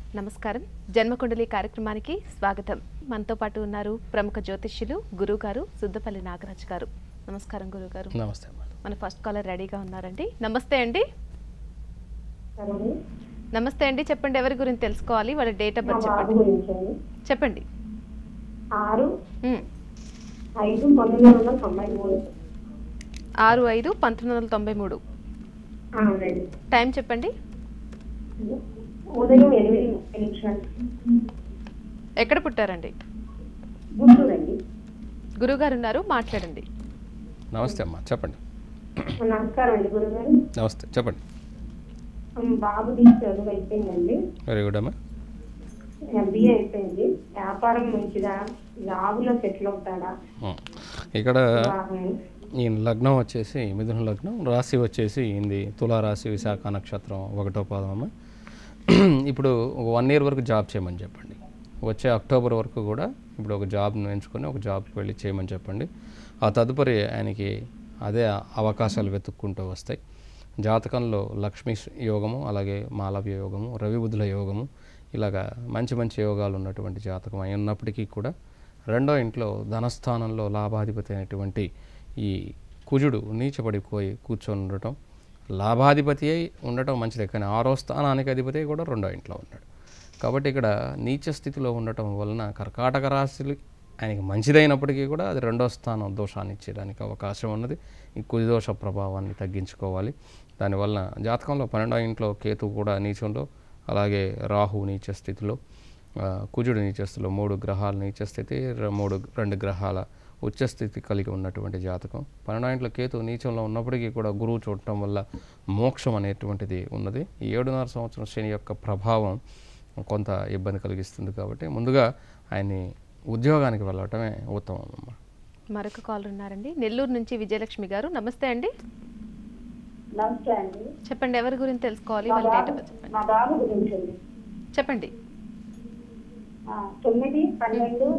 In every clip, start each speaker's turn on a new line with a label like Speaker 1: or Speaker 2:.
Speaker 1: నమస్కారం జన్మకుండలి కార్యక్రమానికి స్వాగతం మనతో పాటు ఉన్నారు ప్రముఖ జ్యోతిష్యులు గురువు గారు సుద్దపల్లి నాగరాజ్ గారు నమస్కారం గురువు గారు
Speaker 2: నమస్తే మేడం
Speaker 1: మన ఫస్ట్ కాలర్ రెడీగా ఉన్నారండి నమస్తే అండి
Speaker 3: సరే
Speaker 1: నమస్తే అండి చెప్పండి ఎవరి గురించి తెలుసుకోవాలి వాళ్ళ డేట్ ఆఫ్
Speaker 3: మా
Speaker 1: బర్త్
Speaker 3: బాబు
Speaker 1: చెప్పండి
Speaker 3: గురించి అండి
Speaker 1: చెప్పండి
Speaker 3: ఆరు
Speaker 1: ఉమ్.
Speaker 3: ఐదు పంతొమ్మిది వందల తొంభై మూడు
Speaker 1: ఆరు ఐదు పంతొమ్మిది వందల తొంభై మూడు
Speaker 3: అవునండి
Speaker 1: టైం చెప్పండి
Speaker 3: ఉదయం ఎనిమిది ముప్పై నిమిషాలు
Speaker 1: ఎక్కడ పుట్టారండి
Speaker 3: గుంటూరు అండి
Speaker 1: గురువు గారు ఉన్నారు మాట్లాడండి
Speaker 2: నమస్తే అమ్మా చెప్పండి
Speaker 3: నమస్కారం అండి గురుగారు
Speaker 2: నమస్తే చెప్పండి
Speaker 3: బాబుది చదువు అయిపోయిందండి
Speaker 2: వెరీ గుడ్ అమ్మా
Speaker 3: ఎంబీఏ అయిపోయింది వ్యాపారం మంచిదా జాబులో సెటిల్ అవుతాడా
Speaker 2: ఉం. ఇక్కడ
Speaker 3: వివాహం
Speaker 2: ఈయన లగ్నం వచ్చేసి మిథున లగ్నం రాశి వచ్చేసి ఈయనది తులారాశి విశాఖ నక్షత్రం ఒకటో పాదం అమ్మ ఇప్పుడు ఒక వన్ ఇయర్ వరకు జాబ్ చేయమని చెప్పండి వచ్చే అక్టోబర్ వరకు కూడా ఇప్పుడు ఒక జాబ్ను ఎంచుకొని ఒక జాబ్కి వెళ్ళి చేయమని చెప్పండి ఆ తదుపరి ఆయనకి అదే అవకాశాలు వెతుక్కుంటూ వస్తాయి జాతకంలో లక్ష్మీ యోగము అలాగే మాలవ్య యోగము రవి బుధుల యోగము ఇలాగా మంచి మంచి యోగాలు ఉన్నటువంటి జాతకం అయి ఉన్నప్పటికీ కూడా రెండో ఇంట్లో ధనస్థానంలో లాభాధిపతి అయినటువంటి ఈ కుజుడు నీచపడిపోయి కూర్చొని ఉండటం లాభాధిపతి అయి ఉండటం మంచిదే కానీ ఆరో స్థానానికి అధిపతి కూడా రెండో ఇంట్లో ఉన్నాడు కాబట్టి ఇక్కడ నీచ స్థితిలో ఉండటం వలన కర్కాటక రాశులు ఆయనకి మంచిదైనప్పటికీ కూడా అది రెండో స్థానం దోషాన్ని ఇచ్చేయడానికి అవకాశం ఉన్నది ఈ కుదిదోష ప్రభావాన్ని తగ్గించుకోవాలి దానివల్ల జాతకంలో పన్నెండో ఇంట్లో కేతు కూడా నీచంలో అలాగే రాహు నీచ స్థితిలో ఆ, కుజుడు నీచ స్థితిలో మూడు గ్రహాల నీచ స్థితి ర- మూడు రెండు గ్రహాల ఉచ్చ స్థితి కలిగి ఉన్నటువంటి జాతకం పన్నెండో ఇంట్లో కేతు నీచంలో ఉన్నప్పటికీ కూడా గురువు చూడటం వల్ల మోక్షం అనేటువంటిది ఉన్నది ఈ ఏడున్నర సంవత్సరం శని యొక్క ప్రభావం కొంత ఇబ్బంది కలిగిస్తుంది కాబట్టి ముందుగా ఆయన్ని ఉద్యోగానికి వెళ్ళటమే ఉత్తమం అమ్మ
Speaker 1: మరొక కాల్ ఉన్నారండి నెల్లూరు నుంచి విజయలక్ష్మి గారు నమస్తే అండి
Speaker 3: నమస్తే అండి
Speaker 1: చెప్పండి ఎవరి గురించి తెలుసుకోవాలి
Speaker 3: మా
Speaker 1: వాళ్ళ డేట్
Speaker 3: బాబు
Speaker 1: ఆఫ్ బర్త్ చెప్పండి
Speaker 3: మా బాబు గురించి అండి
Speaker 1: చెప్పండి
Speaker 3: ఆ, తొమ్మిది పన్నెండు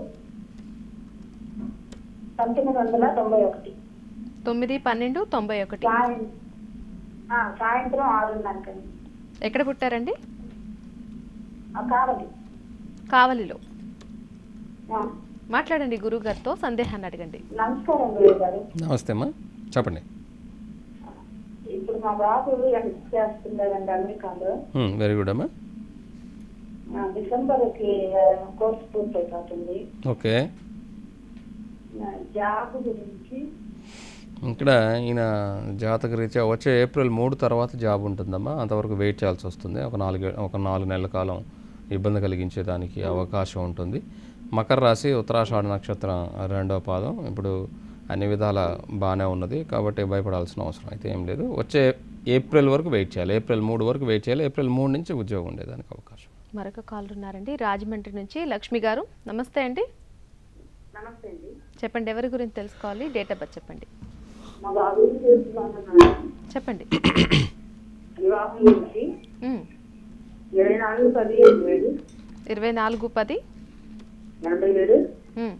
Speaker 3: పంతొమ్మిది వందల తొంభై ఒకటి
Speaker 1: తొమ్మిది పన్నెండు తొంభై ఒకటి
Speaker 3: సాయం ఆ, సాయంత్రం ఆరున్నరకండి
Speaker 1: ఎక్కడ పుట్టారండి
Speaker 3: ఆ, కావాలి
Speaker 1: కావలిలో
Speaker 3: ఆ,
Speaker 1: మాట్లాడండి గురువు గారితో సందేహాన్ని అడగండి
Speaker 3: నమస్కారం గురువు గారు
Speaker 2: నమస్తే అమ్మా చెప్పండి
Speaker 3: ఇప్పుడు మా బాబు ఎంఎస్ చేస్తున్నారండి అమెరికాలో
Speaker 2: వెరీ గుడ్ అమ్మా
Speaker 3: ఆ, డిసెంబర్కి ఆ, కోర్స్ పూర్తయిపోతుంది
Speaker 2: ఓకే
Speaker 3: ఆ, జాబ్ గురించి
Speaker 2: ఇక్కడ ఈయన జాతక రీత్యా వచ్చే ఏప్రిల్ మూడు తర్వాత జాబ్ ఉంటుందమ్మా అంతవరకు వెయిట్ చేయాల్సి వస్తుంది ఒక నాలుగు ఒక నాలుగు నెలల కాలం ఇబ్బంది కలిగించేదానికి అవకాశం ఉంటుంది మకర రాశి ఉత్తరాషాఢ నక్షత్రం రెండవ పాదం ఇప్పుడు అన్ని విధాల బాగానే ఉన్నది కాబట్టి భయపడాల్సిన అవసరం అయితే ఏం లేదు వచ్చే ఏప్రిల్ వరకు వెయిట్ చేయాలి ఏప్రిల్ మూడు వరకు వెయిట్ చేయాలి ఏప్రిల్ మూడు నుంచి ఉద్యోగం ఉండేదానికి అవకాశం
Speaker 1: మరొక కాల్ ఉన్నారండి రాజమండ్రి నుంచి లక్ష్మి గారు నమస్తే అండి
Speaker 3: నమస్తే అండి
Speaker 1: చెప్పండి ఎవరి గురించి తెలుసుకోవాలి డేట్ ఆఫ్ బర్త్ చెప్పండి
Speaker 3: మా బాబు చూస్తున్నాను
Speaker 1: చెప్పండి
Speaker 3: వివాహం గురించి
Speaker 1: ఉమ్.
Speaker 3: ఇరవై నాలుగు పది ఎనభై ఏడు
Speaker 1: ఇరవై నాలుగు పది
Speaker 3: ఎనభై ఏడు
Speaker 1: ఉమ్.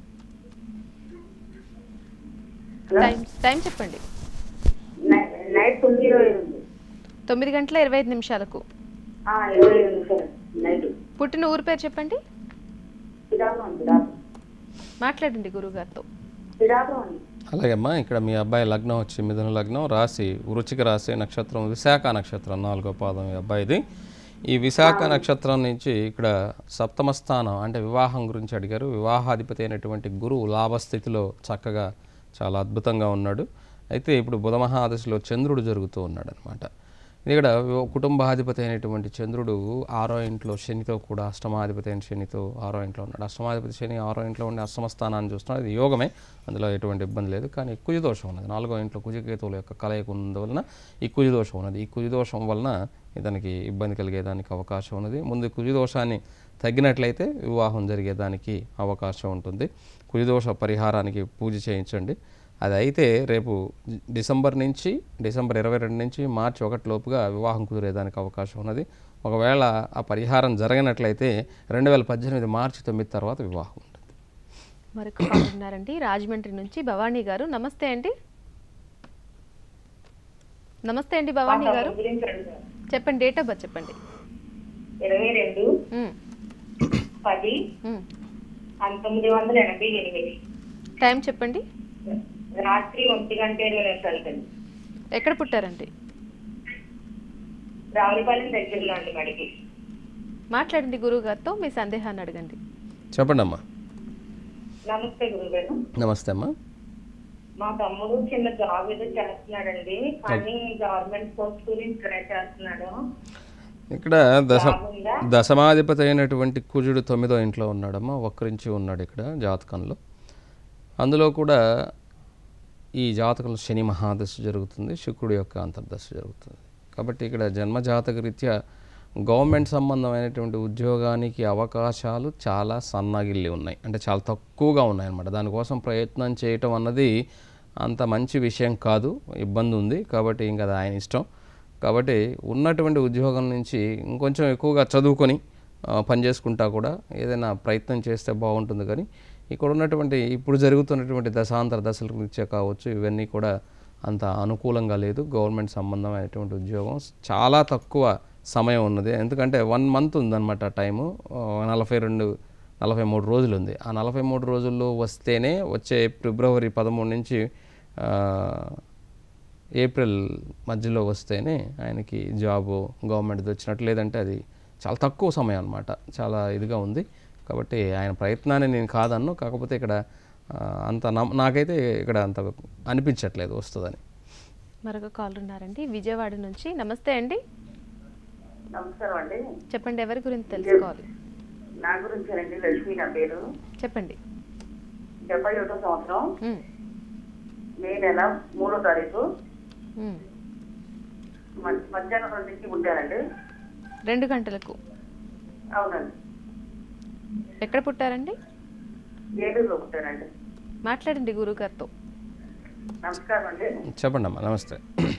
Speaker 3: హలో
Speaker 1: టైం టైం చెప్పండి
Speaker 3: నై- నైట్ తొమ్మిది ఇరవై ఎనిమిది
Speaker 1: తొమ్మిది గంటల ఇరవై ఐదు నిమిషాలకు
Speaker 3: ఆ, ఇరవై ఎనిమిది సార్ నైట్
Speaker 1: పుట్టిన ఊరు పేరు చెప్పండి
Speaker 3: పిడాపురం పిడాపురం
Speaker 1: మాట్లాడండి గురువు గారితో
Speaker 3: పిడాపురం అండి
Speaker 2: అలాగే అమ్మా ఇక్కడ మీ అబ్బాయి లగ్నం వచ్చి మిథున లగ్నం రాశి వృచ్చిక రాశి నక్షత్రం విశాఖ నక్షత్రం నాలుగో పాదం ఈ అబ్బాయిది ఈ విశాఖ నక్షత్రం నుంచి ఇక్కడ సప్తమ స్థానం అంటే వివాహం గురించి అడిగారు వివాహాధిపతి అయినటువంటి గురువు లాభస్థితిలో చక్కగా చాలా అద్భుతంగా ఉన్నాడు అయితే ఇప్పుడు బుధ మహాదశలో చంద్రుడు జరుగుతూ ఉన్నాడు అనమాట ఇక్కడ వి- కుటుంబాధిపతి అయినటువంటి చంద్రుడు ఆరో ఇంట్లో శనితో కూడా అష్టమాధిపతి అయిన శనితో ఆరో ఇంట్లో ఉన్నాడు అష్టమాధిపతి శని ఆరో ఇంట్లో ఉండి అష్టమ స్థానాన్ని చూస్తున్నాడు అది యోగమే అందులో ఎటువంటి ఇబ్బంది లేదు కానీ కుజదోషం ఉన్నది నాలుగో ఇంట్లో కుజకేతువుల యొక్క కలయిక ఉన్నందువలన ఈ కుజదోషం ఉన్నది ఈ కుజదోషం వలన ఇతనికి ఇబ్బంది కలిగేదానికి అవకాశం ఉన్నది ముందు కుజదోషాన్ని తగ్గినట్లయితే వివాహం జరిగేదానికి అవకాశం ఉంటుంది కుజదోష పరిహారానికి పూజ చేయించండి అది అయితే రేపు డిసెంబర్ నుంచి డిసెంబర్ ఇరవై రెండు నుంచి మార్చి ఒకటి లోపుగా వివాహం కుదిరేదానికి అవకాశం ఉన్నది ఒకవేళ ఆ పరిహారం జరగనట్లయితే రెండు వేల పద్దెనిమిది మార్చి తొమ్మిది తర్వాత వివాహం ఉంటుంది
Speaker 1: మరొక కాల్ ఉన్నారండి రాజమండ్రి నుంచి భవానీ గారు నమస్తే అండి నమస్తే అండి భవానీ గారు
Speaker 3: గురించి అడుగుతారు
Speaker 1: చెప్పండి డేట్ ఆఫ్ బర్త్ చెప్పండి
Speaker 3: ఇరవై రెండు
Speaker 1: ఉమ్,
Speaker 3: పది
Speaker 1: ఉమ్.
Speaker 3: పంతొమ్మిది వందల ఎనభై ఎనిమిది
Speaker 1: టైం చెప్పండి
Speaker 3: రాత్రి ఒంటి గంట ఇరవై నిమిషాలకండి
Speaker 1: ఎక్కడ పుట్టారండి
Speaker 3: రావులపాలెం దగ్గరలో అండి మడికి
Speaker 1: మాట్లాడండి గురువు గారితో మీ సందేహాన్ని అడగండి
Speaker 2: చెప్పండి అమ్మా
Speaker 3: నమస్తే గురుగారు
Speaker 2: నమస్తే అమ్మా
Speaker 3: మా తమ్ముడు చిన్న జాబ్ ఏదో చేస్తున్నాడండి కానీ గవర్నమెంట్ పోస్ట్ గురించి ట్రై చేస్తున్నాడు
Speaker 2: ఇక్కడ దశ
Speaker 3: బాగుందా?
Speaker 2: దశమాధిపతి అయినటువంటి కుజుడు తొమ్మిదో ఇంట్లో ఉన్నాడమ్మా వక్రించి ఉన్నాడు ఇక్కడ జాతకంలో అందులో కూడా ఈ జాతకంలో శని మహాదశ జరుగుతుంది శుక్రుడి యొక్క అంతర్దశ జరుగుతుంది కాబట్టి ఇక్కడ జన్మ జాతక రీత్యా గవర్నమెంట్ సంబంధమైనటువంటి ఉద్యోగానికి అవకాశాలు చాలా సన్నగిల్లి ఉన్నాయి అంటే చాలా తక్కువగా ఉన్నాయి అన్నమాట దానికోసం ప్రయత్నం చేయటం అన్నది అంత మంచి విషయం కాదు ఇబ్బంది ఉంది కాబట్టి ఇంకా అది ఆయన ఇష్టం కాబట్టి ఉన్నటువంటి ఉద్యోగం నుంచి ఇంకొంచెం ఎక్కువగా చదువుకొని ఆ, పని చేసుకుంటా కూడా ఏదైనా ప్రయత్నం చేస్తే బాగుంటుంది కానీ ఇక్కడ ఉన్నటువంటి ఇప్పుడు జరుగుతున్నటువంటి దశాంతర దశల రీత్యా కావచ్చు ఇవన్నీ కూడా అంత అనుకూలంగా లేదు గవర్నమెంట్ సంబంధమైనటువంటి ఉద్యోగం చాలా తక్కువ సమయం ఉన్నది ఎందుకంటే వన్ మంత్ ఉందన్నమాట టైము ఆ, నలభై రెండు నలభై మూడు రోజులు ఉంది ఆ నలభై మూడు రోజుల్లో వస్తేనే వచ్చే ఫిబ్రవరి పదమూడు నుంచి ఆ, ఏప్రిల్ మధ్యలో వస్తేనే ఆయనకి జాబు గవర్నమెంట్ది వచ్చినట్టు లేదంటే అది చాలా తక్కువ సమయం అనమాట చాలా ఇదిగా ఉంది కాబట్టి ఆయన ప్రయత్నాన్ని నేను కాదన్ను కాకపోతే ఇక్కడ ఆ, అంత నమ్- నాకైతే ఇక్కడ అంత అనిపించట్లేదు వస్తుందని
Speaker 1: మరొక కాల్ ఉన్నారండి విజయవాడ నుంచి నమస్తే అండి
Speaker 3: నమస్కారం అండి
Speaker 1: చెప్పండి ఎవరి గురించి తెలుసుకోవాలి
Speaker 3: నా గురించి అండి లక్ష్మి నా పేరు
Speaker 1: చెప్పండి
Speaker 3: డెబ్బై ఒకటో సంవత్సరం
Speaker 1: ఉమ్,
Speaker 3: మే నెల మూడో తారీఖు
Speaker 1: ఉమ్.
Speaker 3: మ- మధ్యాహ్నం రెండింటికి పుట్టానండి
Speaker 1: రెండు గంటలకు
Speaker 3: అవునండి
Speaker 1: ఎక్కడ పుట్టారండి
Speaker 3: ఏలూరులో పుట్టానండి
Speaker 1: మాట్లాడండి గురువు గారితో
Speaker 3: నమస్కారం అండి
Speaker 2: చెప్పండి అమ్మా నమస్తే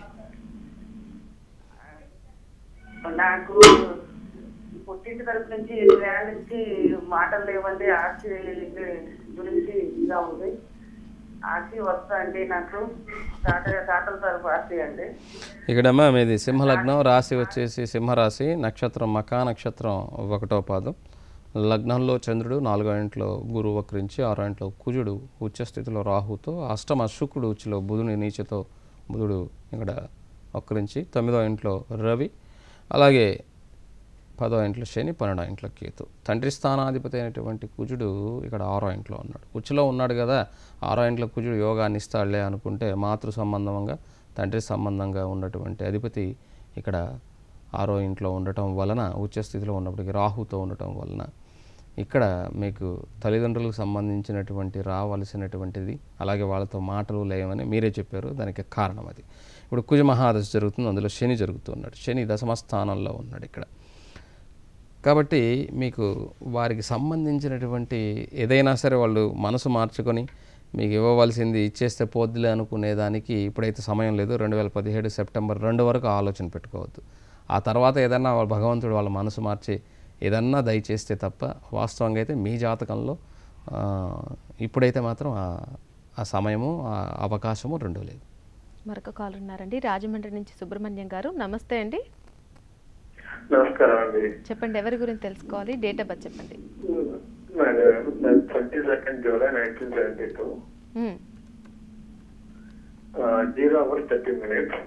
Speaker 3: నాకు పుట్టింటి తరపు నుంచి వేల నుంచి మాటలు లేవండి ఆర్చి గురించి ఇదిగా ఉంది ఆర్చి వస్తా అండి నాకు తాత తాతల తరపు ఆర్చి అండి
Speaker 2: ఇక్కడమ్మా మీది సింహలగ్నం రాశి వచ్చేసి సింహరాశి నక్షత్రం మకా నక్షత్రం ఒకటో పాదం లగ్నంలో చంద్రుడు నాలుగో ఇంట్లో గురువు వక్రించి ఆరో ఇంట్లో కుజుడు ఉచ్చస్థితిలో రాహుతో అష్టమ శుక్రుడు ఉచ్చులో బుధుని నీచతో బుధుడు ఇక్కడ వక్రించి తొమ్మిదో ఇంట్లో రవి అలాగే పదో ఇంట్లో శని పన్నెండో ఇంట్లో కేతు తండ్రి స్థానాధిపతి అయినటువంటి కుజుడు ఇక్కడ ఆరో ఇంట్లో ఉన్నాడు ఉచ్చులో ఉన్నాడు కదా ఆరో ఇంట్లో కుజుడు యోగాన్ని ఇస్తాడులే అనుకుంటే మాతృ సంబంధంగా తండ్రి సంబంధంగా ఉన్నటువంటి అధిపతి ఇక్కడ ఆరో ఇంట్లో ఉండటం వలన ఉచ్చ స్థితిలో ఉన్నప్పటికీ రాహుతో ఉండటం వలన ఇక్కడ మీకు తల్లిదండ్రులకు సంబంధించినటువంటి రావలసినటువంటిది అలాగే వాళ్ళతో మాటలు లేవని మీరే చెప్పారు దానికి కారణం అది ఇప్పుడు కుజ మహాదశ జరుగుతుంది అందులో శని జరుగుతున్నాడు శని దశమ స్థానంలో ఉన్నాడు ఇక్కడ కాబట్టి మీకు వారికి సంబంధించినటువంటి ఏదైనా సరే వాళ్ళు మనసు మార్చుకొని మీకు ఇవ్వవలసింది ఇచ్చేస్తే పోద్దులే అనుకునే దానికి ఇప్పుడైతే సమయం లేదు రెండు వేల పదిహేడు సెప్టెంబర్ రెండు వరకు ఆలోచన పెట్టుకోవద్దు ఆ తర్వాత ఏదన్నా వాళ్ళ భగవంతుడు వాళ్ళ మనసు మార్చి ఏదన్నా దయచేస్తే తప్ప వాస్తవంగా అయితే మీ జాతకంలో ఆ, ఇప్పుడైతే మాత్రం ఆ- ఆ సమయము ఆ అవకాశము రెండూ లేదు
Speaker 1: మరొక కాల్ ఉన్నారండి రాజమండ్రి నుంచి సుబ్రహ్మణ్యం గారు నమస్తే అండి
Speaker 4: నమస్కారం అండి
Speaker 1: చెప్పండి ఎవరి గురించి తెలుసుకోవాలి డేట్ ఆఫ్ బర్త్ చెప్పండి
Speaker 4: twenty second July nineteen seventy two
Speaker 1: um,
Speaker 4: zero hour thirty minutes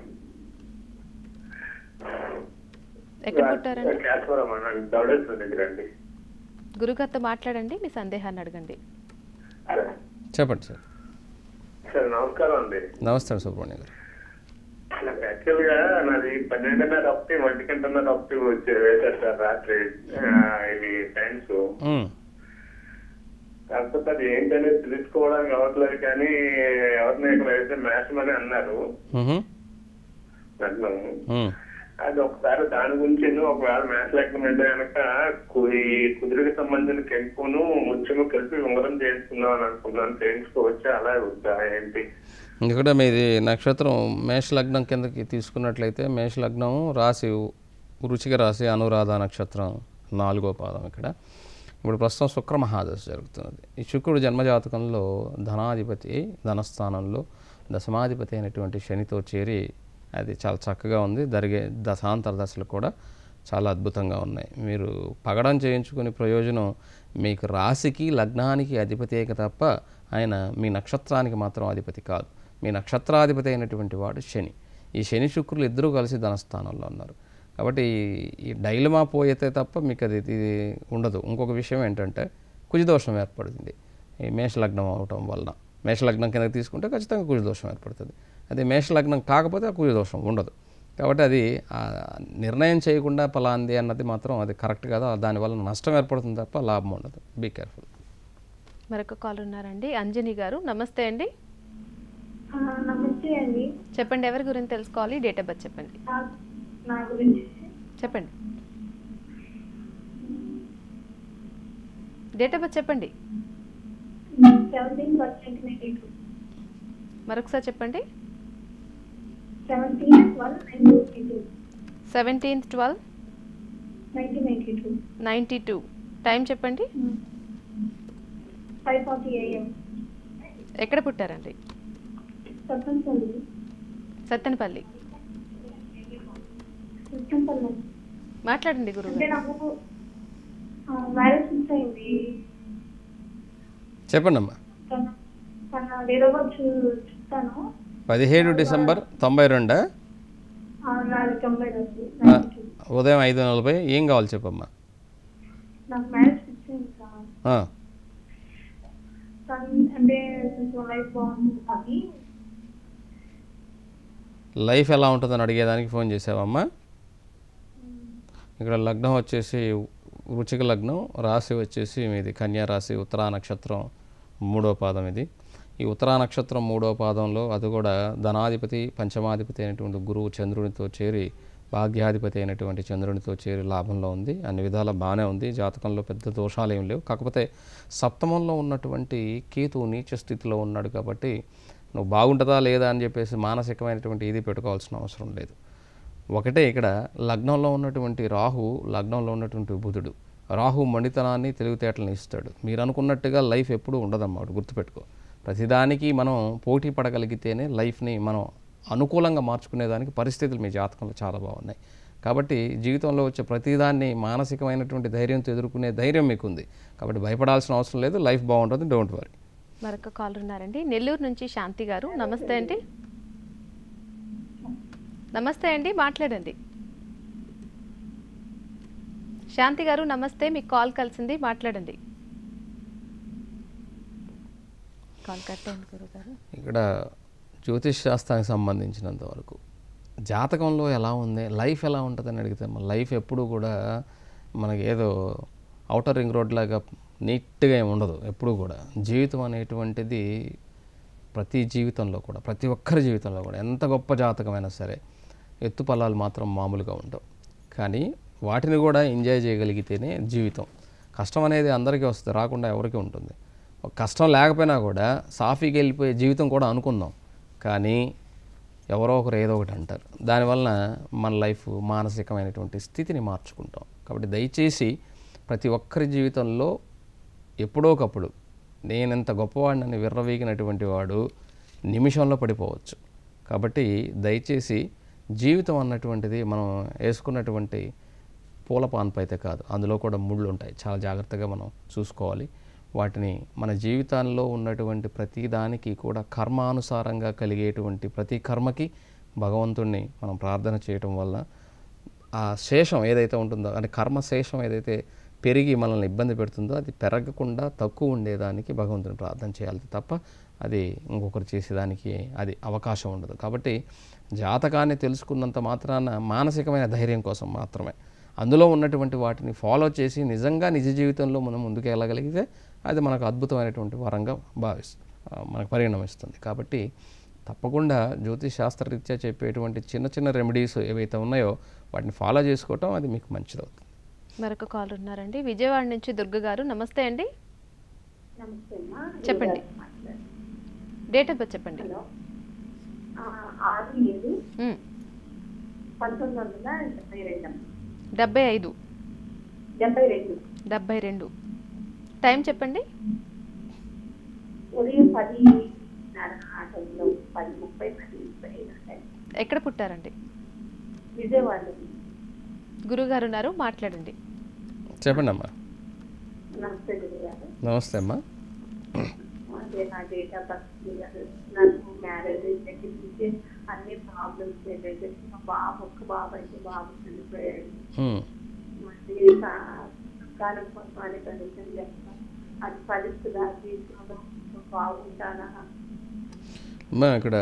Speaker 1: ఎక్కడ పుట్టారండి
Speaker 4: క్యాస్వరం అండి దౌడేశ్వర దగ్గర అండి
Speaker 1: గురుగారితో మాట్లాడండి మీ సందేహాన్ని అడగండి
Speaker 4: సరే.
Speaker 2: చెప్పండి సార్
Speaker 4: సార్ నమస్కారం అండి
Speaker 2: నమస్తే సుబ్రహ్మణ్యం గారు
Speaker 4: నాకు యాక్చువల్ గా నాది పన్నెండున్నర అప్టి ఒంటి గంటన్నర అప్టి వచ్చి వేశారు సార్ రాత్రి ఆ, ఇవి టైమ్స్
Speaker 2: ఉమ్.
Speaker 4: కాకపోతే అది ఏంటనేది తెలుసుకోవడానికి అవ్వట్లేదు కానీ ఎవరిని ఇక్కడ వేస్తే మ్యాథ్స్ అని అన్నారు
Speaker 2: మ్హూ.
Speaker 4: నన్ను
Speaker 2: ఉమ్.
Speaker 4: అది ఒకసారి దాని గురించి ఒకవేళ మ్యాథ్స్ లేకుండా కనుక కు- ఈ కుదురుకి సంబంధించిన కెంపును ముత్యము కలిపి ఉంగరం చేయించుకుందాం అని అనుకున్నాను చేయించుకోవచ్చు అలా వద్దా ఏంటి
Speaker 2: ఇక్కడ మీది నక్షత్రం మేష లగ్నం కిందకి తీసుకున్నట్లయితే మేష లగ్నం రాశి రుచిక రాశి అనురాధ నక్షత్రం నాలుగో పాదం ఇక్కడ ఇప్పుడు ప్రస్తుతం శుక్ర మహాదశ జరుగుతున్నది ఈ శుక్రుడు జన్మజాతకంలో ధనాధిపతి ధనస్థానంలో దశమాధిపతి అయినటువంటి శనితో చేరి అది చాలా చక్కగా ఉంది జరిగే దశాంతర దశలు కూడా చాలా అద్భుతంగా ఉన్నాయి మీరు పగడం చేయించుకునే ప్రయోజనం మీకు రాశికి లగ్నానికి అధిపతియే తప్ప ఆయన మీ నక్షత్రానికి మాత్రం అధిపతి కాదు మీ నక్షత్రాధిపతి అయినటువంటి వాడు శని ఈ శని శుక్రులు ఇద్దరూ కలిసి ధనస్థానంలో ఉన్నారు కాబట్టి ఈ- ఈ డైలమా పోయితే తప్ప మీకు అది ఇది ఉండదు ఇంకొక విషయం ఏంటంటే కుజదోషం ఏర్పడుతుంది ఈ మేషలగ్నం అవటం వలన మేషలగ్నం కింద తీసుకుంటే ఖచ్చితంగా కుజదోషం ఏర్పడుతుంది అది మేషలగ్నం కాకపోతే ఆ కుజదోషం ఉండదు కాబట్టి అది ఆ నిర్ణయం చేయకుండా పలాంది అన్నది మాత్రం అది కరెక్ట్ కాదు దానివల్ల నష్టం ఏర్పడుతుంది తప్ప లాభం ఉండదు బీ కేర్ఫుల్
Speaker 1: మరొక కాల్ ఉన్నారండి అంజని గారు నమస్తే అండి
Speaker 5: ఆ, నమస్తే అండి
Speaker 1: చెప్పండి ఎవరి గురించి తెలుసుకోవాలి డేట్ ఆఫ్ బర్త్ చెప్పండి
Speaker 5: నా- నా గురించి
Speaker 1: చెప్పండి డేట్ ఆఫ్ బర్త్ చెప్పండి
Speaker 5: సెవెంటీన్ పర్సెంట్ నైన్టీ టూ
Speaker 1: మరొకసారి చెప్పండి
Speaker 5: seventeen twelve ninety two
Speaker 1: seventeenth twelve
Speaker 5: nineteen ninety two
Speaker 1: ninety two time చెప్పండి
Speaker 5: ఫైవ్ ఫార్టీ ఏఎం
Speaker 1: ఎక్కడ పుట్టారండి
Speaker 5: చెప్పండి
Speaker 1: సత్తెనపల్లి
Speaker 5: చెప్పండి
Speaker 1: మాట్లాడండి
Speaker 5: అంటే
Speaker 1: గురువు
Speaker 5: నాకు మ్యారేజ్ ఫిక్స్ అయింది
Speaker 2: చెప్పండి అమ్మా
Speaker 5: తన తన డేట్ ఆఫ్ బర్త్ చెప్తాను
Speaker 2: పదిహేడు డిసెంబర్ తొంభై రెండా
Speaker 5: ఆ, నాది తొంభై రోజు
Speaker 2: ఆ, ఉదయం ఐదు నలభై ఏం కావాలి చెప్పమ్మా
Speaker 5: నాకు మ్యారేజ్ ఫిక్స్ అయింది సార్
Speaker 2: ఆ,
Speaker 5: తను అంటే కొంచెం లైఫ్ బాగుంటుంది కానీ
Speaker 2: లైఫ్ ఎలా ఉంటుందని అడిగేదానికి ఫోన్ చేసావమ్మా ఇక్కడ లగ్నం వచ్చేసి వృచిక లగ్నం రాశి వచ్చేసి మీది కన్యా రాశి ఉత్తరా నక్షత్రం మూడో పాదం ఇది ఈ ఉత్తరా నక్షత్రం మూడో పాదంలో అది కూడా ధనాధిపతి పంచమాధిపతి అయినటువంటి గురువు చంద్రునితో చేరి భాగ్యాధిపతి అయినటువంటి చంద్రునితో చేరి లాభంలో ఉంది అన్ని విధాల బాగానే ఉంది జాతకంలో పెద్ద దోషాలు ఏం లేవు కాకపోతే సప్తమంలో ఉన్నటువంటి కేతు నీచ స్థితిలో ఉన్నాడు కాబట్టి నువ్వు బాగుంటుందా లేదా అని చెప్పేసి మానసికమైనటువంటి ఇది పెట్టుకోవాల్సిన అవసరం లేదు ఒకటే ఇక్కడ లగ్నంలో ఉన్నటువంటి రాహు లగ్నంలో ఉన్నటువంటి బుధుడు రాహు మండితనాన్ని తెలివితేటలను ఇస్తాడు మీరు అనుకున్నట్టుగా లైఫ్ ఎప్పుడూ ఉండదన్నమాట గుర్తుపెట్టుకో ప్రతిదానికి మనం పోటీ పడగలిగితేనే లైఫ్ని మనం అనుకూలంగా మార్చుకునేదానికి పరిస్థితులు మీ జాతకంలో చాలా బాగున్నాయి కాబట్టి జీవితంలో వచ్చే ప్రతిదాన్ని మానసికమైనటువంటి ధైర్యంతో ఎదుర్కొనే ధైర్యం మీకు ఉంది కాబట్టి భయపడాల్సిన అవసరం లేదు లైఫ్ బాగుంటుంది డోంట్ వరీ
Speaker 1: మరొక కాల్ ఉన్నారండి నెల్లూరు నుంచి శాంతి గారు నమస్తే అండి నమస్తే అండి మాట్లాడండి శాంతి గారు నమస్తే మీకు కాల్ కలిసింది మాట్లాడండి కాల్ కట్ అయింది గురుగారు
Speaker 2: ఇక్కడ జ్యోతిష్ శాస్త్రానికి సంబంధించినంత వరకు జాతకంలో ఎలా ఉంది లైఫ్ ఎలా ఉంటుందని అడిగితే మన లైఫ్ ఎప్పుడు కూడా మనకి ఏదో అవుటర్ రింగ్ రోడ్ లాగా నీట్గా ఏమి ఉండదు ఎప్పుడు కూడా జీవితం అనేటువంటిది ప్రతి జీవితంలో కూడా ప్రతి ఒక్కరి జీవితంలో కూడా ఎంత గొప్ప జాతకమైనా సరే ఎత్తు పొలాలు మాత్రం మామూలుగా ఉండవు కానీ వాటిని కూడా ఎంజాయ్ చేయగలిగితేనే జీవితం కష్టం అనేది అందరికీ వస్తుంది రాకుండా ఎవరికి ఉంటుంది ఒక కష్టం లేకపోయినా కూడా సాఫీకి వెళ్ళిపోయే జీవితం కూడా అనుకుందాం కానీ ఎవరో ఒకరు ఏదో ఒకటి అంటారు దానివలన మన లైఫ్ మానసికమైనటువంటి స్థితిని మార్చుకుంటాం కాబట్టి దయచేసి ప్రతి ఒక్కరి జీవితంలో ఎప్పుడో ఒకప్పుడు నేనెంత గొప్పవాడినని విర్రవీగినటువంటి వాడు నిమిషంలో పడిపోవచ్చు కాబట్టి దయచేసి జీవితం అన్నటువంటిది మనం వేసుకున్నటువంటి పూల పాన్పు అయితే కాదు అందులో కూడా ముళ్ళు ఉంటాయి చాలా జాగ్రత్తగా మనం చూసుకోవాలి వాటిని మన జీవితాల్లో ఉన్నటువంటి ప్రతి దానికి కూడా కర్మానుసారంగా కలిగేటువంటి ప్రతి కర్మకి భగవంతుణ్ణి మనం ప్రార్థన చేయటం వల్ల ఆ శేషం ఏదైతే ఉంటుందో అంటే కర్మ శేషం ఏదైతే పెరిగి మనల్ని ఇబ్బంది పెడుతుందో అది పెరగకుండా తక్కువ ఉండేదానికి భగవంతుని ప్రార్థన చేయాలి తప్ప అది ఇంకొకరు చేసేదానికి అది అవకాశం ఉండదు కాబట్టి జాతకాన్ని తెలుసుకున్నంత మాత్రాన మానసికమైన ధైర్యం కోసం మాత్రమే అందులో ఉన్నటువంటి వాటిని ఫాలో చేసి నిజంగా నిజ జీవితంలో మనం ముందుకు వెళ్ళగలిగితే అది మనకు అద్భుతమైనటువంటి వరంగా భావిస్ ఆ, మనకు పరిణమిస్తుంది కాబట్టి తప్పకుండా జ్యోతిష్ శాస్త్రరీత్యా చెప్పేటువంటి చిన్న చిన్న రెమెడీస్ ఏవైతే ఉన్నాయో వాటిని ఫాలో చేసుకోవటం అది మీకు మంచిదవుతుంది
Speaker 1: మరొక కాల్ ఉన్నారండి విజయవాడ నుంచి దుర్గ గారు నమస్తే అండి
Speaker 5: నమస్తే అమ్మా
Speaker 1: చెప్పండి డేట్ ఆఫ్ బర్త్ చెప్పండి
Speaker 5: హలో ఆ, ఆరు ఏడు
Speaker 1: మ్,
Speaker 5: పంతొమ్మిది వందల డెబ్బై రెండు అమ్మా.
Speaker 1: డెబ్బై ఐదు
Speaker 5: డెబ్బై రెండు
Speaker 1: డెబ్బై రెండు టైం చెప్పండి
Speaker 5: ఉదయం పది ఆ టైంలో పది ముప్పై పది ముప్పై ఐదు ఆ టైం.
Speaker 1: ఎక్కడ పుట్టారండి
Speaker 5: విజయవాడలో
Speaker 1: గురుగారు ఉన్నారు మాట్లాడండి
Speaker 2: చెప్పండి అమ్మా
Speaker 5: నమస్తే గురుగారు
Speaker 2: నమస్తే అమ్మా
Speaker 5: అదే నా డేట్ ఆఫ్ బర్త్ గారు నాకు మ్యారేజ్ దగ్గర నుంచి అన్ని ప్రాబ్లమ్స్ ఏదైతే మా బాబు ఒక్క బాబు అయితే బాబు చనిపోయాడు
Speaker 2: ఉమ్.
Speaker 5: మళ్ళీ కాలం కోసం అని కండిషన్ చేస్తాం అది ఫలిస్తుందా తీసుకోవడం బాగుంటానా
Speaker 2: అమ్మా ఇక్కడ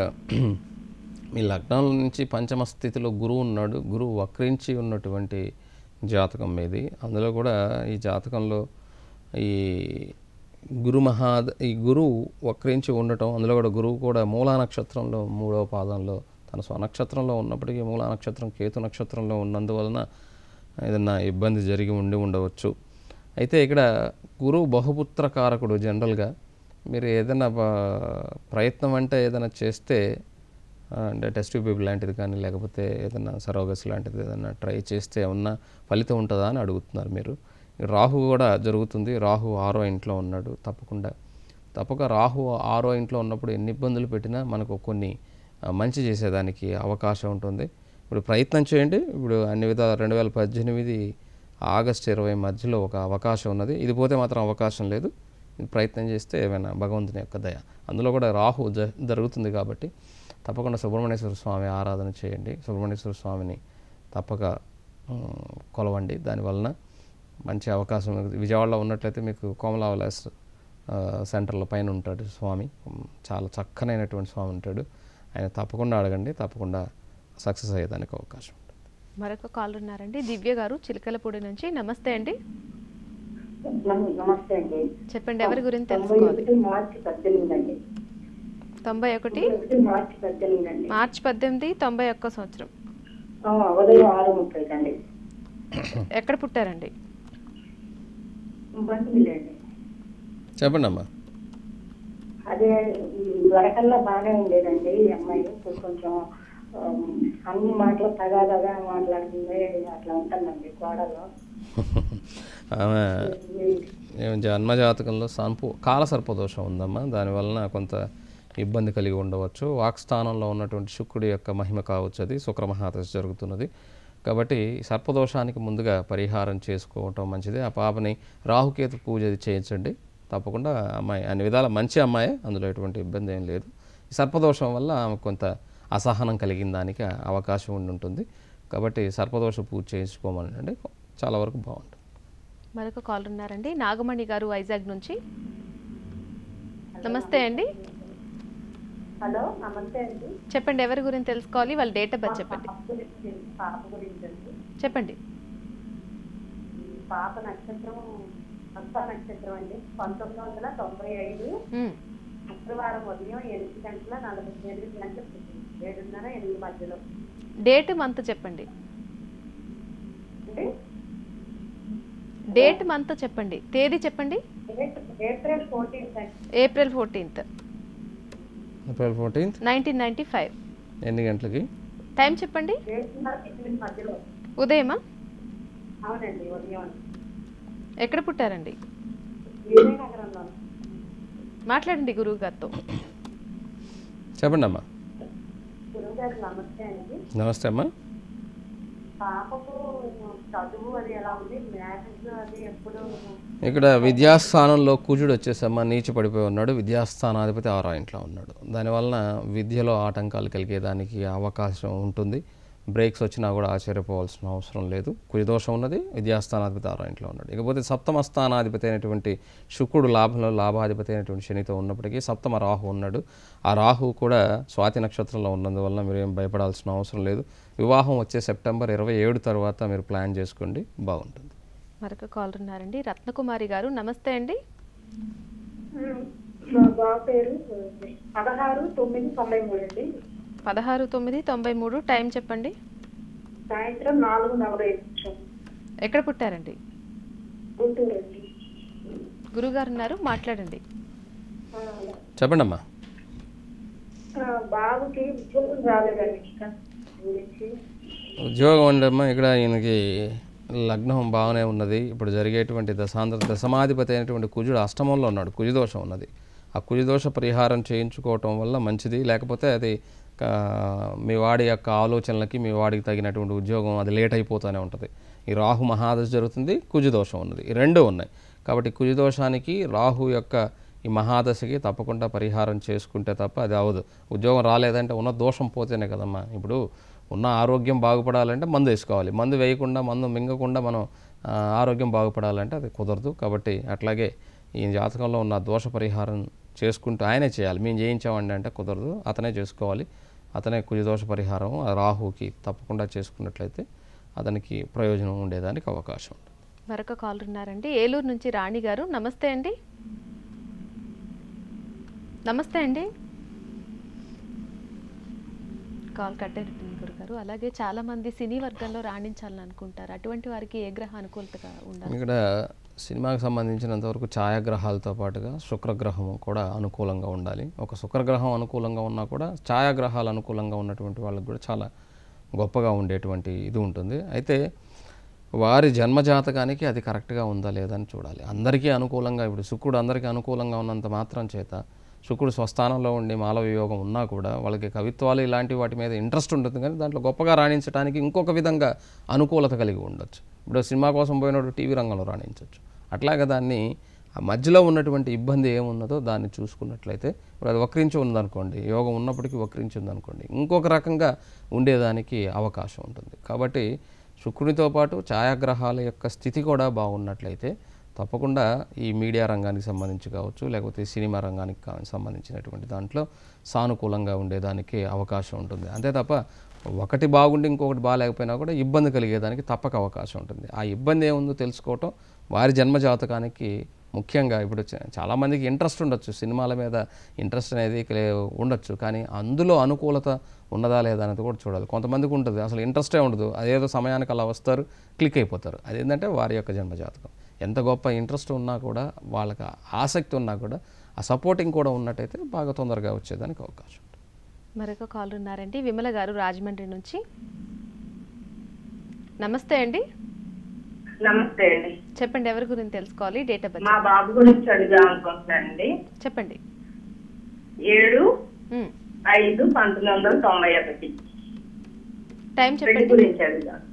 Speaker 2: మీ లగ్నాల నుంచి పంచమ స్థితిలో గురువు ఉన్నాడు గురువు వక్రించి ఉన్నటువంటి జాతకం మీది అందులో కూడా ఈ జాతకంలో ఈ గురు మహాద ఈ గురువు వక్రించి ఉండటం అందులో కూడా గురువు కూడా మూలా నక్షత్రంలో మూడవ పాదంలో తన స్వనక్షత్రంలో ఉన్నప్పటికీ మూలా నక్షత్రం కేతు నక్షత్రంలో ఉన్నందువలన ఏదన్నా ఇబ్బంది జరిగి ఉండి ఉండవచ్చు అయితే ఇక్కడ గురువు బహుపుత్ర కారకుడు జనరల్గా మీరు ఏదైనా ప- ప్రయత్నం అంటే ఏదైనా చేస్తే ఆ, అంటే టెస్ట్ ట్యూబ్ లాంటిది కానీ లేకపోతే ఏదైనా సరోగస్ లాంటిది ఏదైనా ట్రై చేస్తే ఏమన్నా ఫలితం ఉంటుందా అని అడుగుతున్నారు మీరు రాహు కూడా జరుగుతుంది రాహు ఆరో ఇంట్లో ఉన్నాడు తప్పకుండా తప్పక రాహు ఆరో ఇంట్లో ఉన్నప్పుడు ఎన్ని ఇబ్బందులు పెట్టినా మనకు కొన్ని ఆ, మంచి చేసేదానికి అవకాశం ఉంటుంది ఇప్పుడు ప్రయత్నం చేయండి ఇప్పుడు అన్ని విధాలు రెండు వేల పద్దెనిమిది ఆగస్ట్ ఇరవై మధ్యలో ఒక అవకాశం ఉన్నది ఇది పోతే మాత్రం అవకాశం లేదు ఇది ప్రయత్నం చేస్తే ఏమైనా భగవంతుని యొక్క దయ అందులో కూడా రాహు జ జరుగుతుంది కాబట్టి తప్పకుండా సుబ్రహ్మణ్యేశ్వర స్వామి ఆరాధన చేయండి సుబ్రహ్మణ్యేశ్వర స్వామిని తప్పక ఉమ్, కొలవండి దానివలన మంచి అవకాశం ఉంది. విజయవాడలో ఉన్నట్లయితే మీకు కోమలావలాస్ ఆ, సెంటర్లో పైన ఉంటాడు స్వామి ఉమ్, చాలా చక్కనైనటువంటి స్వామి ఉంటాడు ఆయన తప్పకుండా అడగండి తప్పకుండా సక్సెస్ అయ్యేదానికి అవకాశం ఉంటుంది
Speaker 1: మరొక కాల్ ఉన్నారండి దివ్య గారు చిలకలపూడి నుంచి నమస్తే అండి
Speaker 5: నమస్తే అండి
Speaker 1: చెప్పండి ఎవరి గురించి
Speaker 5: తొంభై
Speaker 1: తెలుసుకోవాలి
Speaker 5: ఒకటి మార్చి పద్దెనిమిది అండి
Speaker 1: తొంభై ఒకటి
Speaker 5: తొంభై ఒకటి మార్చి పద్దెనిమిది అండి
Speaker 1: మార్చ్ పద్దెనిమిది తొంభై ఒక్క సంవత్సరం
Speaker 5: ఆ, ఉదయం ఆరు ముప్పై అండి
Speaker 1: ఎక్కడ పుట్టారండి
Speaker 5: బంధువులే అండి
Speaker 2: చెప్పండి అమ్మా
Speaker 5: అదే వరకల్లా బాగానే ఉండేదండి ఈ అమ్మాయి ఇప్పుడు కొంచెం ఆమ్, అన్ని మాటలు తగాదగా మాట్లాడుతుంది అట్లా ఉంటుందండి గోడలో
Speaker 2: ఆమె ఏం జన్మజాతకంలో సంపు కాలసర్పదోషం ఉందమ్మా దానివలన కొంత ఇబ్బంది కలిగి ఉండవచ్చు వాక్స్థానంలో ఉన్నటువంటి శుక్రుడి యొక్క మహిమ కావచ్చు అది శుక్రమహాదశ జరుగుతున్నది కాబట్టి సర్పదోషానికి ముందుగా పరిహారం చేసుకోవటం మంచిది ఆ పాపని రాహుకేతు పూజ అది చేయించండి తప్పకుండా అమ్మాయి అన్ని విధాల మంచి అమ్మాయే అందులో ఎటువంటి ఇబ్బంది ఏం లేదు ఈ సర్పదోషం వల్ల ఆమె కొంత అసహనం కలిగిన దానికి అవకాశం ఉండి ఉంటుంది కాబట్టి సర్పదోష పూజ చేయించుకోమని అంటే చాలా వరకు బాగుంటుంది
Speaker 1: మరొక కాల్ ఉన్నారండి నాగమణి గారు వైజాగ్ నుంచి నమస్తే అండి
Speaker 5: హలో నమస్తే అండి
Speaker 1: చెప్పండి ఎవరి గురించి తెలుసుకోవాలి వాళ్ళ డేట్ ఆఫ్ బర్త్ చెప్పండి
Speaker 5: పాప గురించి పాప గురించి అండి
Speaker 1: చెప్పండి
Speaker 5: పాప నక్షత్రం హస్త నక్షత్రం అండి పంతొమ్మిది వందల తొంభై ఐదు
Speaker 1: మ్మ్.
Speaker 5: శుక్రవారం ఉదయం ఎనిమిది గంటల నలభై ఎనిమిది గంటల ఏడున్నర ఎనిమిది మధ్యలో
Speaker 1: డేట్ మంత్ చెప్పండి
Speaker 5: అంటే
Speaker 1: డేట్ మంత్ చెప్పండి తేదీ చెప్పండి
Speaker 5: ఏప్రిల్- ఏప్రిల్ ఫోర్టీన్త్ అండి
Speaker 1: April fourteenth
Speaker 2: April fourteenth
Speaker 1: nineteen ninety five
Speaker 2: ఎన్ని గంటలకి
Speaker 1: టైం చెప్పండి
Speaker 5: ఏడున్నర ఎనిమిది మధ్యలో
Speaker 1: ఉదయమా
Speaker 5: అవునండి ఉదయం
Speaker 1: ఎక్కడ పుట్టారండి
Speaker 5: విజయనగరంలో
Speaker 1: మాట్లాడండి గురువు గారితో
Speaker 2: చెప్పండి అమ్మా
Speaker 5: గురువుగారు నమస్తే అండి
Speaker 2: నమస్తే అమ్మా
Speaker 5: పాపకు చదువు అది ఎలా ఉంది మ్యారేజ్ అది ఎప్పుడు
Speaker 2: ఇక్కడ విద్యాస్థానంలో కుజుడు వచ్చేసమ్మా నీచి పడిపోయి ఉన్నాడు విద్యాస్థానాధిపతి ఆరో ఇంట్లో ఉన్నాడు దానివలన విద్యలో ఆటంకాలు కలిగేదానికి అవకాశం ఉంటుంది బ్రేక్స్ వచ్చినా కూడా ఆశ్చర్యపోవాల్సిన అవసరం లేదు కుజదోషం ఉన్నది విద్యాస్థానాధిపతి ఆరో ఇంట్లో ఉన్నాడు ఇకపోతే సప్తమ స్థానాధిపతి అయినటువంటి శుక్రుడు లాభంలో లాభాధిపతి అయినటువంటి శనితో ఉన్నప్పటికీ సప్తమ రాహు ఉన్నాడు ఆ రాహు కూడా స్వాతి నక్షత్రంలో ఉన్నందువలన మీరు ఏం భయపడాల్సిన అవసరం లేదు వివాహం వచ్చే సెప్టెంబర్ ఇరవై ఏడు తర్వాత మీరు ప్లాన్ చేసుకోండి బాగుంటుంది
Speaker 1: మరొక కాల్ ఉన్నారండి రత్నకుమారి గారు నమస్తే అండి
Speaker 5: మా బాబు పేరు పదహారు తొమ్మిది తొంభై మూడు అండి
Speaker 1: పదహారు తొమ్మిది తొంభై మూడు టైం చెప్పండి
Speaker 5: సాయంత్రం నాలుగు నలభై ఐదు నిమిషం
Speaker 1: ఎక్కడ పుట్టారండి
Speaker 5: గుంటూరు అండి
Speaker 1: గురుగారు ఉన్నారు మాట్లాడండి
Speaker 5: ఆ,
Speaker 2: చెప్పండి అమ్మా
Speaker 5: ఆ, బాబుకి ఉద్యోగం రాలేదండి ఇంకా గురించి
Speaker 2: ఉద్యోగం ఉండమ్మా ఇక్కడ ఈయనకి లగ్నం బాగానే ఉన్నది ఇప్పుడు జరిగేటువంటి దశాంధ్ర దశమాధిపతి అయినటువంటి కుజుడు అష్టమంలో ఉన్నాడు కుజదోషం ఉన్నది ఆ కుజదోష పరిహారం చేయించుకోవటం వల్ల మంచిది లేకపోతే అది ఆ, మీ వాడి యొక్క ఆలోచనలకి మీ వాడికి తగినటువంటి ఉద్యోగం అది లేట్ అయిపోతూనే ఉంటుంది ఈ రాహు మహాదశ జరుగుతుంది కుజదోషం ఉన్నది ఈ రెండు ఉన్నాయి కాబట్టి కుజదోషానికి రాహు యొక్క ఈ మహాదశకి తప్పకుండా పరిహారం చేసుకుంటే తప్ప అది అవదు ఉద్యోగం రాలేదంటే ఉన్న దోషం పోతేనే కదమ్మా ఇప్పుడు ఉన్న ఆరోగ్యం బాగుపడాలంటే మందు వేసుకోవాలి మందు వేయకుండా మందు మింగకుండా మనం ఆ, ఆరోగ్యం బాగుపడాలంటే అది కుదరదు కాబట్టి అట్లాగే ఈ జాతకంలో ఉన్న దోష పరిహారం చేసుకుంటూ ఆయనే చేయాలి మేము చేయించామండి అంటే కుదరదు అతనే చేసుకోవాలి అతనే కుజదోష పరిహారం ఆ రాహుకి తప్పకుండా చేసుకున్నట్లయితే అతనికి ప్రయోజనం ఉండేదానికి అవకాశం ఉంది
Speaker 1: మరొక కాల్ ఉన్నారండి ఏలూరు నుంచి రాణి గారు నమస్తే అండి నమస్తే అండి కాల్ కట్ అయిపోయింది గురుగారు అలాగే చాలా మంది సినీ వర్గంలో రాణించాలని అనుకుంటారు అటువంటి వారికి ఏ గ్రహ అనుకూలతగా ఉండాలి
Speaker 2: ఇక్కడ సినిమాకి సంబంధించినంతవరకు ఛాయాగ్రహాలతో పాటుగా శుక్రగ్రహం కూడా అనుకూలంగా ఉండాలి ఒక శుక్రగ్రహం అనుకూలంగా ఉన్నా కూడా ఛాయాగ్రహాలు అనుకూలంగా ఉన్నటువంటి వాళ్ళకి కూడా చాలా గొప్పగా ఉండేటువంటి ఇది ఉంటుంది అయితే వారి జన్మజాతకానికి అది కరెక్ట్గా ఉందా లేదా అని చూడాలి అందరికీ అనుకూలంగా ఇప్పుడు శుక్రుడు అందరికీ అనుకూలంగా ఉన్నంత మాత్రం చేత శుక్రుడు స్వస్థానంలో ఉండి మాలవ యోగం ఉన్నా కూడా వాళ్ళకి కవిత్వాలు ఇలాంటి వాటి మీద ఇంట్రెస్ట్ ఉంటుంది కానీ దాంట్లో గొప్పగా రాణించడానికి ఇంకొక విధంగా అనుకూలత కలిగి ఉండొచ్చు ఇప్పుడు సినిమా కోసం పోయినప్పుడు టీవీ రంగంలో రాణించవచ్చు అట్లాగే దాన్ని ఆ మధ్యలో ఉన్నటువంటి ఇబ్బంది ఏమున్నదో దాన్ని చూసుకున్నట్లయితే ఇప్పుడు అది వక్రించి ఉందనుకోండి యోగం ఉన్నప్పటికీ వక్రించి ఉందనుకోండి ఇంకొక రకంగా ఉండేదానికి అవకాశం ఉంటుంది కాబట్టి శుక్రునితో పాటు ఛాయాగ్రహాల యొక్క స్థితి కూడా బాగున్నట్లయితే తప్పకుండా ఈ మీడియా రంగానికి సంబంధించి కావచ్చు లేకపోతే సినిమా రంగానికి కా- సంబంధించినటువంటి దాంట్లో సానుకూలంగా ఉండేదానికి అవకాశం ఉంటుంది అంతే తప్ప ఒకటి బాగుండి ఇంకొకటి బాగాలేకపోయినా కూడా ఇబ్బంది కలిగేదానికి తప్పక అవకాశం ఉంటుంది ఆ ఇబ్బంది ఏముందో తెలుసుకోవటం వారి జన్మ జాతకానికి ముఖ్యంగా ఇప్పుడు చ- చాలామందికి ఇంట్రెస్ట్ ఉండొచ్చు సినిమాల మీద ఇంట్రెస్ట్ అనేది క్లే- ఉండొచ్చు కానీ అందులో అనుకూలత ఉన్నదా లేదా అనేది కూడా చూడాలి కొంతమందికి ఉంటుంది అసలు ఇంట్రెస్టే ఉండదు అదేదో సమయానికి అలా వస్తారు క్లిక్ అయిపోతారు అదేంటంటే వారి యొక్క జన్మ జాతకం ఎంత గొప్ప ఇంట్రెస్ట్ ఉన్నా కూడా వాళ్ళకి ఆసక్తి ఉన్నా కూడా ఆ సపోర్టింగ్ కూడా ఉన్నట్టయితే బాగా తొందరగా వచ్చేదానికి అవకాశం ఉంటుంది
Speaker 1: మరొక కాల్ ఉన్నారండి విమల గారు రాజమండ్రి నుంచి నమస్తే అండి
Speaker 6: నమస్తే అండి
Speaker 1: చెప్పండి ఎవరి గురించి తెలుసుకోవాలి డేట్ ఆఫ్
Speaker 6: మా
Speaker 1: బర్త్
Speaker 6: బాబు గురించి అడుగుదాం అనుకుంటున్నానండి
Speaker 1: చెప్పండి
Speaker 6: ఏడు
Speaker 1: ఉమ్.
Speaker 6: ఐదు పంతొమ్మిది వందల తొంభై ఒకటి
Speaker 1: టైం
Speaker 6: పెళ్లి
Speaker 1: చెప్పండి
Speaker 6: గురించి అడుగుదాం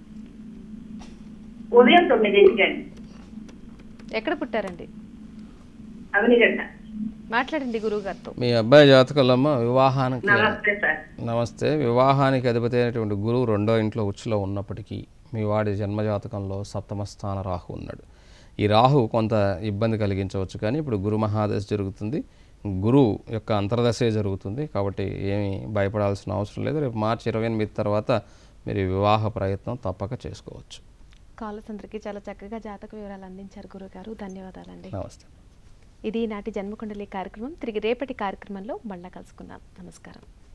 Speaker 6: ఉదయం తొమ్మిదింటికి అండి
Speaker 1: ఎక్కడ పుట్టారండి
Speaker 6: అవనిగడ్డ
Speaker 1: మాట్లాడండి గురువు గారితో
Speaker 2: మీ అబ్బాయి జాతకంలో అమ్మ వివాహానికి
Speaker 6: నమస్తే సార్
Speaker 2: నమస్తే వివాహానికి అధిపతి అయినటువంటి గురువు రెండో ఇంట్లో ఉచ్చులో ఉన్నప్పటికీ మీ వాడి జన్మజాతకంలో సప్తమ స్థాన రాహు ఉన్నాడు ఈ రాహు కొంత ఇబ్బంది కలిగించవచ్చు కానీ ఇప్పుడు గురు మహాదశ జరుగుతుంది గురువు యొక్క అంతర్దశే జరుగుతుంది కాబట్టి ఏమీ భయపడాల్సిన అవసరం లేదు రేపు మార్చి ఇరవై ఎనిమిది తర్వాత మీరు ఈ వివాహ ప్రయత్నం తప్పక చేసుకోవచ్చు
Speaker 1: కాలర్స్ అందరికీ చాలా చక్కగా జాతక వివరాలు అందించారు గురుగారు ధన్యవాదాలండి
Speaker 2: నమస్తే
Speaker 1: ఇది నాటి జన్మకుండలి కార్యక్రమం తిరిగి రేపటి కార్యక్రమంలో మళ్ళా కలుసుకుందాం నమస్కారం